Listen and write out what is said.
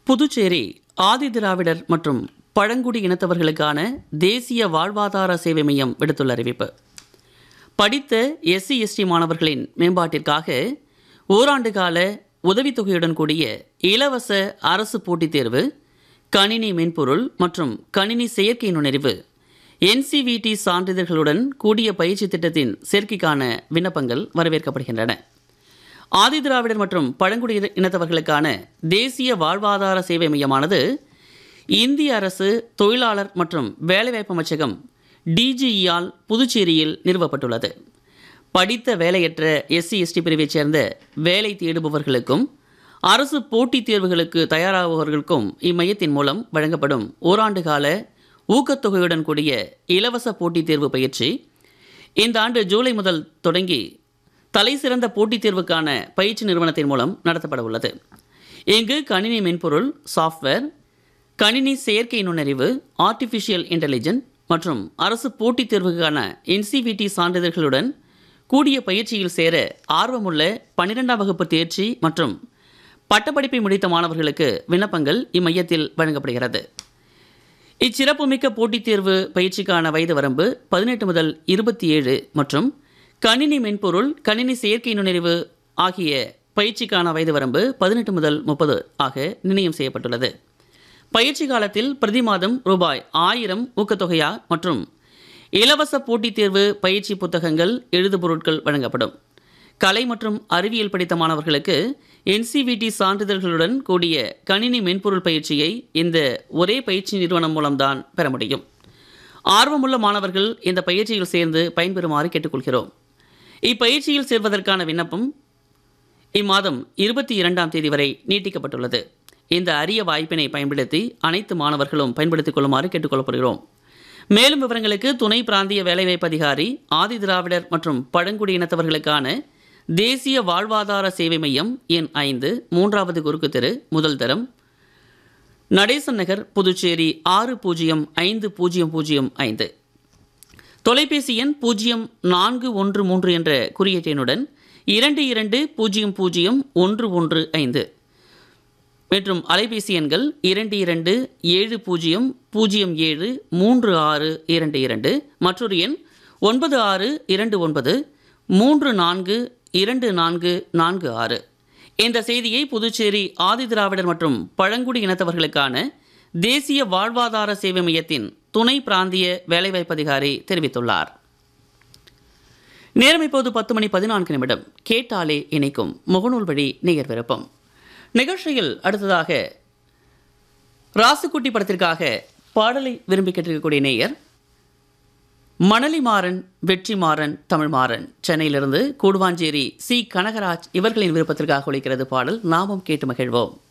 புதுச்சேரி ஆதிதிராவிடர் மற்றும் பழங்குடி இனத்தவர்களுக்கான தேசிய வாழ்வாதார சேவை மையம் விடுத்துள்ள அறிவிப்பு படித்த எஸ்சி எஸ்டி மாணவர்களின் மேம்பாட்டிற்காக ஓராண்டு கால உதவித்தொகையுடன் கூடிய இலவச அரசு போட்டித் தேர்வு கணினி மென்பொருள் மற்றும் கணினி செயற்கை நுண்ணறிவு என்சிவிடி சான்றிதழ்களுடன் கூடிய பயிற்சி திட்டத்தின் சேர்க்கைக்கான விண்ணப்பங்கள் வரவேற்கப்படுகின்றன ஆதிதிராவிடர் மற்றும் பழங்குடி இனத்தவர்களுக்கான தேசிய வாழ்வாதார சேவை மையமானது இந்திய அரசு தொழிலாளர் மற்றும் வேலைவாய்ப்பு அமைச்சகம் டிஜிஇயால் புதுச்சேரியில் நிறுவப்பட்டுள்ளது படித்த வேலையற்ற எஸ்சி எஸ்டி பிரிவைச் சேர்ந்த வேலை தேடுபவர்களுக்கும் அரசு போட்டித் தேர்வுகளுக்கு தயாராகுபவர்களுக்கும் இம்மையத்தின் மூலம் வழங்கப்படும் ஓராண்டு கால ஊக்கத்தொகையுடன் கூடிய இலவச போட்டித் தேர்வு பயிற்சி இந்த ஆண்டு ஜூலை முதல் தொடங்கி தலை சிறந்த போட்டித் தேர்வுக்கான பயிற்சி நிறுவனத்தின் மூலம் நடத்தப்பட உள்ளது இங்கு கணினி மென்பொருள் சாஃப்ட்வேர் கணினி செயற்கை நுண்ணறிவு ஆர்டிஃபிஷியல் இன்டெலிஜென்ட் மற்றும் அரசு போட்டித் தேர்வுக்கான என்சிவிடி சான்றிதழ்களுடன் கூடிய பயிற்சியில் சேர ஆர்வமுள்ள பன்னிரெண்டாம் வகுப்பு தேர்ச்சி மற்றும் பட்டப்படிப்பை முடித்த மாணவர்களுக்கு விண்ணப்பங்கள் இம்மையத்தில் வழங்கப்படுகிறது இச்சிறப்புமிக்க போட்டித் தேர்வு பயிற்சிக்கான வயது வரம்பு பதினெட்டு முதல் இருபத்தி ஏழு மற்றும் கணினி மென்பொருள் கணினி செயற்கை நுண்ணறிவு ஆகிய பயிற்சிக்கான வயது வரம்பு பதினெட்டு முதல் முப்பது ஆக நிர்ணயம் செய்யப்பட்டுள்ளது பயிற்சி காலத்தில் பிரதி மாதம் ரூபாய் ஆயிரம் ஊக்கத்தொகையா மற்றும் இலவச போட்டித் தேர்வு பயிற்சி புத்தகங்கள் எழுதுபொருட்கள் வழங்கப்படும் கலை மற்றும் அறிவியல் படித்த மாணவர்களுக்கு என்சிவிடி சான்றிதழ்களுடன் கூடிய கணினி மென்பொருள் பயிற்சியை இந்த ஒரே பயிற்சி நிறுவனம் மூலம்தான் பெற முடியும் ஆர்வமுள்ள மாணவர்கள் இந்த பயிற்சியில் சேர்ந்து பயன்பெறுமாறு கேட்டுக்கொள்கிறோம் இப்பயிற்சியில் சேர்வதற்கான விண்ணப்பம் இம்மாதம் இருபத்தி இரண்டாம் தேதி வரை நீட்டிக்கப்பட்டுள்ளது இந்த அரிய வாய்ப்பினை பயன்படுத்தி அனைத்து மாணவர்களும் பயன்படுத்திக் கொள்ளுமாறு கேட்டுக்கொள்ளப்படுகிறோம் மேலும் விவரங்களுக்கு துணை பிராந்திய வேலைவாய்ப்பு அதிகாரி ஆதி திராவிடர் மற்றும் பழங்குடி இனத்தவர்களுக்கான தேசிய வாழ்வாதார சேவை மையம் எண் ஐந்து மூன்றாவது குறுக்கு தெரு முதல் தரம் நடேசன் நகர் புதுச்சேரி ஆறு பூஜ்ஜியம் ஐந்து பூஜ்ஜியம் பூஜ்ஜியம் ஐந்து தொலைபேசி எண் பூஜ்ஜியம் நான்கு ஒன்று மூன்று என்ற குறியீட்டு எண்ணுடன் இரண்டு இரண்டு பூஜ்ஜியம் பூஜ்ஜியம் ஒன்று ஒன்று ஐந்து மற்றும் அலைபேசி எண்கள் இரண்டு இரண்டு ஏழு பூஜ்ஜியம் பூஜ்ஜியம் ஏழு மூன்று ஆறு இரண்டு இரண்டு மற்றொரு எண் ஒன்பது ஆறு இரண்டு ஒன்பது மூன்று நான்கு இரண்டு நான்கு நான்கு ஆறு இந்த செய்தியை புதுச்சேரி ஆதிதிராவிடர் மற்றும் பழங்குடி இனத்தவர்களுக்கான தேசிய வாழ்வாதார சேவை மையத்தின் துணை பிராந்திய வேலைவாய்ப்பு அதிகாரி தெரிவித்துள்ளார் நேரம் இப்போது பத்து மணி பதினான்கு நிமிடம் கேட்டாலே இணைக்கும் முகநூல் வழி நேயர் விருப்பம் நிகழ்ச்சியில் அடுத்ததாக ராசுக்குட்டி படத்திற்காக பாடலை விரும்பி கேட்டிருக்கக்கூடிய நேயர் மணலிமாறன் வெற்றிமாறன் தமிழ்மாறன் சென்னையிலிருந்து கூடுவாஞ்சேரி சி கனகராஜ் இவர்களின் விருப்பத்திற்காக ஒழிக்கிறது பாடல் நாமும் கேட்டு மகிழ்வோம்